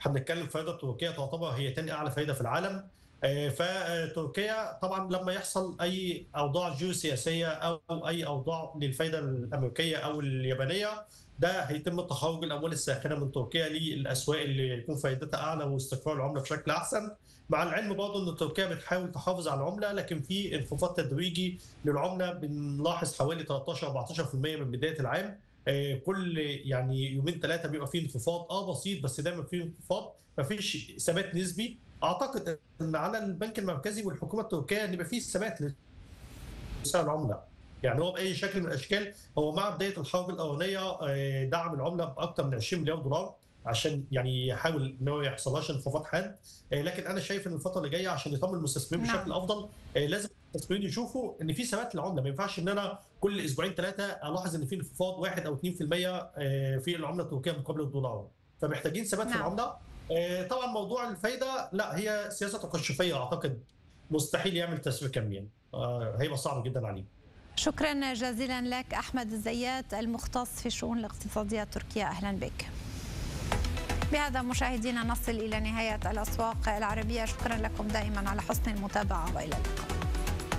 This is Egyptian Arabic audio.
احنا بنتكلم فائده تركيا تعتبر هي ثاني اعلى فائده في العالم فتركيا طبعا لما يحصل اي اوضاع جيوسياسيه او اي اوضاع للفائده الامريكيه او اليابانيه ده هيتم تخرج الاموال الساخنه من تركيا للاسواق اللي يكون فائدتها اعلى واستقرار العمله بشكل احسن مع العلم برضه ان تركيا بتحاول تحافظ على العمله لكن في انخفاض تدريجي للعمله بنلاحظ حوالي 13 14% من بدايه العام كل يعني يومين ثلاثه بيبقى فيه انخفاض اه بسيط بس دايما فيه انخفاض مفيش ثبات نسبي اعتقد ان على البنك المركزي والحكومه التركيه ان يبقى فيه ثبات لسعر العمله يعني هو باي شكل من الاشكال هو مع بدايه الحرب الاولانيه دعم العمله باكثر من 20 مليار دولار عشان يعني يحاول ان هو ما يحصلهاش انخفاض حاد لكن انا شايف ان الفتره اللي جايه عشان يطمن المستثمرين بشكل افضل لازم المستثمرين يشوفوا ان في ثبات للعمله ما ينفعش ان انا كل اسبوعين ثلاثه الاحظ ان في انخفاض 1 او 2% في العمله التركيه مقابل الدولار فمحتاجين ثبات في العمله طبعا موضوع الفايده لا هي سياسه تقشفيه اعتقد مستحيل يعمل تسويق كميا هيبقى صعب جدا عليه شكرا جزيلا لك احمد الزيات المختص في الشؤون الاقتصاديه التركيه اهلا بك بهذا مشاهدينا نصل الى نهايه الاسواق العربيه شكرا لكم دائما على حسن المتابعه والى اللقاء